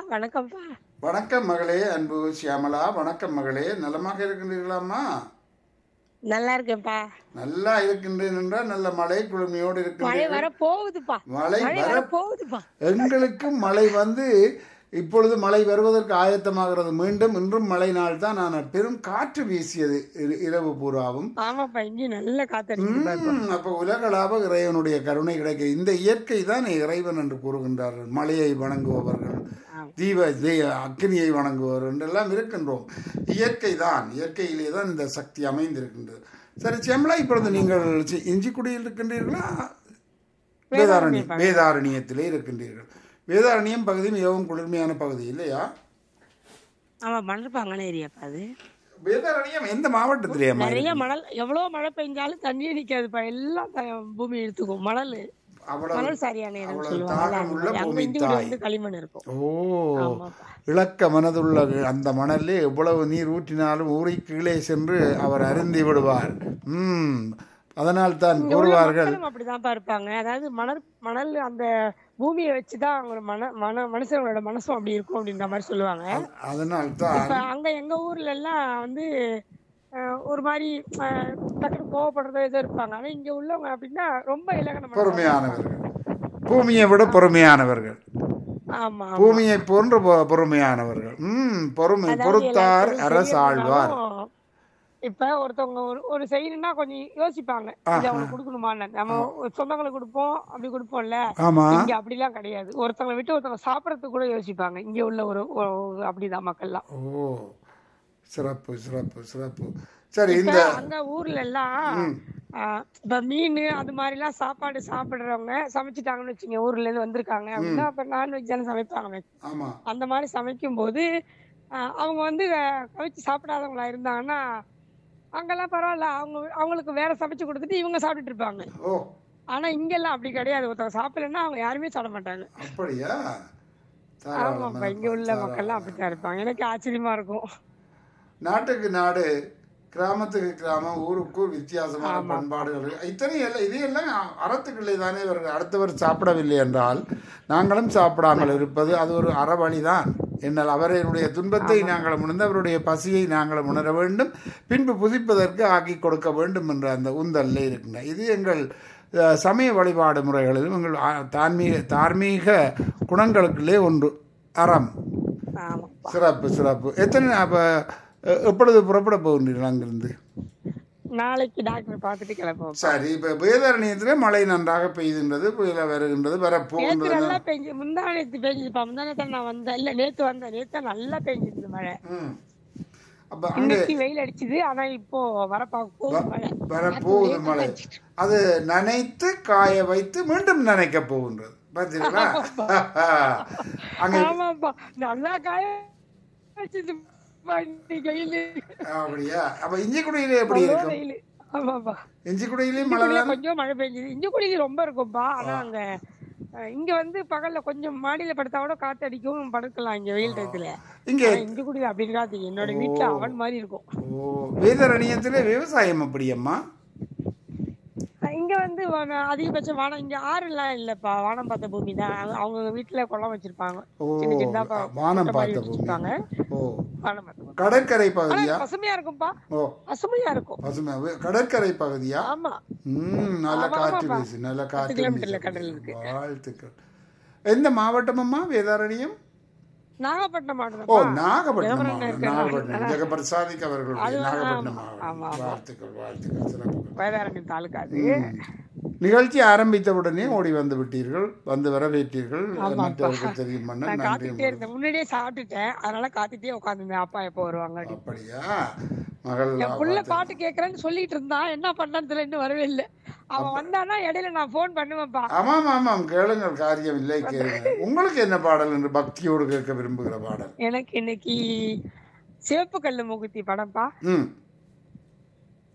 வணக்கம்ப்பா வணக்கம் மகளே அன்பு சியாமலா வணக்கம் மகளே நலமாக இருக்கின்றீர்களாம்மா நல்லா இருக்கேன்ப்பா நல்லா இருக்கின்றேன் என்றால் நல்ல மழை குளுமையோடு மழை இருக்கின்றீர்கள் வர போகுதுப்பா மழை மழை வர வர போகுதுப்பா எங்களுக்கும் மழை வந்து இப்பொழுது மழை வருவதற்கு ஆயத்தமாகிறது மீண்டும் இன்றும் மழை நாள் தான் ஆனால் பெரும் காற்று வீசியது இர- இரவு பூராவும் ஆமாப்பா இங்கேயும் நல்ல காத்தடிக்குதுப்பா இப்போ. ம், அப்ப உலகளாவ இறைவனுடைய கருணை கிடைக்க இந்த இயற்கை தான் இறைவன் என்று கூறுகின்றார்கள் மழையை வணங்குபவர்கள் ஆமா. தீப தீ- அக்னியை வணங்குபவர்கள் என்றெல்லாம் இருக்கின்றோம் இயற்கை தான் இயற்கையிலே தான் இந்த சக்தி அமைந்திருக்கின்றது சரி செம்லா இப்பொழுது நீங்கள் சி- இஞ்சிக்குடியில் இருக்கின்றீர்களா வேதாரண்யம் வேதாரண்யத்திலே இருக்கின்றீர்கள் வேதாரண்யம் பகுதி மிகவும் குளிர்மையான பகுதி இல்லையா ஆமா மணற்பாங்கான ஏரியாப்பா அது வேதாரண்யம் எந்த மாவட்டத்திலே அம்மா நிறைய மணல் எவ்வளவு மழை பெஞ்சாலும் தண்ணியே நிக்காதுப்பா எல்லாம் த- பூமி இழுத்துக்கும் மணல் அவ்வளவு மணல் சரியான இடம் அவ்வளவு சொல்லுவாங்க தாகம் உள்ள அங்க பூமி இந்து தாய். வந்து களிமண் இருக்கும் ஓ ஆமாப்பா இளக்க மனதுள்ள அந்த மணலில் எவ்வளவு நீர் ஊற்றினாலும் ஊறி கீழே சென்று அவர் அருந்தி விடுவார் ம் அதனால் தான் இங்க உள்ள கூறுவார்கள் மக்களும் அப்படிதான்ப்பா இருப்பாங்க அதாவது மணல் மணல் அந்த பூமியை வச்சுதான் அவங்க மன மன மனுஷங்களோட மனசும் அப்படி இருக்கும் அப்படின்ற மாதிரி சொல்லுவாங்க அதனால் தான் இப்ப அங்க எங்க ஊர்ல எல்லாம் வந்து அஹ், ஒரு மாதிரி அஹ், டக்குனு கோவப்படுறதோ ஏதோ இருப்பாங்க ஆனா இங்க உள்ளவங்க அப்படின்னா ரொம்ப இலகன பொறுமையானவர்கள் பூமியை விட பொறுமையானவர்கள் ஆமா பூமியை போன்று பொ- பொறுமையானவர்கள் ம் பொறுமை அதாவது பொறுத்தார் எல்லாருக்கும் அரசாழ்வார் செய்யணும்னாலும், இப்ப ஒருத்தவங்க ஒரு ஒரு செய்யணும்னா கொஞ்சம் யோசிப்பாங்க இது அவங்களுக்கு கொடுக்கணுமான்னு நம்ம ஒரு சொந்தங்களுக்கு கொடுப்போம் அப்படி கொடுப்போம்ல ஆமா இங்க அப்படிலாம் கிடையாது ஒருத்தவங்களை விட்டு ஒருத்தவங்க சாப்பிடறதுக்கு கூட யோசிப்பாங்க இங்க உள்ள ஒரு ஒரு- அப்படிதான் மக்கள்லாம் ஓ சிறப்பு சிறப்பு சிறப்பு சரி இப்ப இந்த அங்க ஊர்ல எல்லாம் ஆஹ், இப்ப மீன் அது மாதிரி எல்லாம் சாப்பாடு சாப்பிடுறவங்க சமைச்சிட்டாங்கன்னு வச்சுங்க ஊர்ல இருந்து வந்திருக்காங்க அப்படின்னா அப்ப நான்வெஜ் தானே சமைப்பாங்க ஆமா அந்த மாதிரி சமைக்கும் போது ஆஹ், அவங்க வந்து அஹ், கவிச்சு சாப்பிடாதவங்களா இருந்தாங்கன்னா அங்கெல்லாம் பரவாயில்ல அவங்க அவங்களுக்கு வேற சமைச்சு கொடுத்துட்டு இவங்க சாப்பிட்டுட்டு இருப்பாங்க ஓ ஆனா இங்கெல்லாம் அப்படி கிடையாது ஒருத்தவங்க சாப்பிடலன்னா அவங்க யாருமே சாப்பிட மாட்டாங்க அப்படியா ஆமாப்பா இங்க உள்ள மக்கள்லாம் அப்படித்தான் இருப்பாங்க எனக்கு ஆச்சரியமா இருக்கும் நாட்டுக்கு நாடு கிராமத்துக்கு கிராமம் ஊருக்கு ஊர் வித்தியாசமான பண்பாடுகள் இருக்கு. இத்தனை எல்லாம் இது எல்லாம் அறத்துக்களை தானே இவர்கள் அடுத்தவர் சாப்பிடவில்லை என்றால் நாங்களும் சாப்பிடாமல் இருப்பது அது ஒரு அறவழி தான் என்னால் அவருடைய துன்பத்தை நாங்கள் உணர்ந்து அவருடைய பசியை நாங்கள் உணர வேண்டும் பின்பு புதிப்பதற்கு ஆக்கி கொடுக்க வேண்டும் என்ற அந்த உந்தல்ல இருக்கின்ற இது எங்கள் அஹ், சமய வழிபாடு முறைகளிலும் எங்கள் ஆ, தார்மீக தார்மீக குணங்களுக்குள்ளே ஒன்று அறம் ஆமா சிறப்பு சிறப்பு எத்தனை அப்போ எப்பொழுது புறப்பட போகின்றீர்கள் அங்கிருந்து நாளைக்கு டாக்டர் பார்த்துட்டு கிளம்புவோம் சரி இப்போ வேதாரண்யத்தில் மழை நன்றாக பெய்கின்றது புயல வருகின்றது நேத்து வரப்போகின்றது நல்லா பெஞ்சு முந்தா நேத்து பெஞ்சுப்பா முந்தா நேத்து நான் வந்தேன் இல்ல நேத்து வந்தேன் நேத்து நல்லா பெஞ்சிருந்தது மழை ம் அப்போ அங்கே இன்னைக்கு வெயில் அடிச்சுது ஆனா இப்போ வரப்பா போகுது மழை வரப்போகுது மழை அது நனைத்து காய வைத்து மீண்டும் நனைக்க போகின்றது பார்த்தீங்களா அங்கே ஆமாப்பா நல்லா காய வச்சுது இன்னைக்கு வெயில் அப்படியா அப்போ இஞ்சிக்குடியிலே எப்படி அவ்வளோ இருக்கும் வெயில் ஆமாப்பா இஞ்சிக்குடியிலேயும் மழை இஞ்சிக்குடியில தானே? கொஞ்சம் மழை பெஞ்சது இஞ்சிக்குடியில ரொம்ப இருக்கும்பா ஆனா அங்க அஹ், இங்க வந்து பகல்ல கொஞ்சம் மாடியில படுத்தா கூட காத்து அடிக்கும் படுக்கலாம் இங்க வெயில் டயத்துல இங்கே ஆனா இஞ்சிக்குடியில அப்படி இருக்காது என்னோட வீட்டுல அவன் மாதிரி இருக்கும் ஓ வேதாரண்யத்தில் விவசாயம் அப்படியம்மா இங்க வந்து வன- அதிகபட்சம் வானம் இங்க ஆறு எல்லாம் இல்லப்பா வானம் பார்த்த பூமி தான் அவங்க- அவங்க வீட்டுல குளம் வச்சிருப்பாங்க ஓ சின்ன சின்னதா வானம் குட்டை மாதிரி பார்த்த பூமி வச்சிருப்பாங்க ஓ வானம் பார்த்த பூமி. கடற்கரை ஆனா பகுதியா பசுமையா இருக்கும்பா ஓ பசுமையா இருக்கும் பசுமை வே- கடற்கரை பகுதியா ஆமா ம் நல்ல ஆமா, காற்று ஆமாப்பா. வீசு நல்ல காற்று கிலோமீட்டர்ல வீசு. கடல் இருக்கு. வாழ்த்துக்கள் எந்த மாவட்டம் அம்மா வேதாரண்யம் நாகப்பட்டினம் ஓ மாவட்டம் நாகப்பட்டினம் விளம்பரம் மாவட்டம் இருக்கா? நாகப்பட்டினம் ஜெகபிரசாதிக் அவர்களுடைய அது, நாகப்பட்டினம் ஆமா, மாவட்டம் ஆமா. வாழ்த்துக்கள் வாழ்த்துக்கள் சிறப்பு வேதாரண்யம் தாலுக்கா அது நிகழ்ச்சி ஆரம்பித்தவுடனே ஓடி வந்து விட்டீர்கள் வந்து வரவேற்றீர்கள் ஆமாப்பா. மற்றவருக்கு தெரியும் பண்ண நான் நன்றி காத்துட்டே இருந்தேன் முன்னாடியே சாப்பிட்டுட்டேன் அதனால காத்துட்டே உட்காந்துருந்தேன் அப்பா எப்போ வருவாங்க அப்படின்னு. அப்படியா மகள் என் புள்ள பாட்டு கேக்குறேன்னு சொல்லிட்டு இருந்தான் என்ன பண்ணான்னு தெரியல இன்னும் வரவே இல்லை அவன் வந்தானா இடையில நான் ஃபோன் பண்ணுவேன்ப்பா ஆமாம் ஆமாம் கேளுங்கள் காரியம் இல்லை கேளுங்க உங்களுக்கு என்ன பாடல் என்று பக்தியோடு கேட்க விரும்புகிற பாடல் எனக்கு இன்னைக்கு சிவப்பு கல்லு மூக்குத்தி படம்ப்பா ம்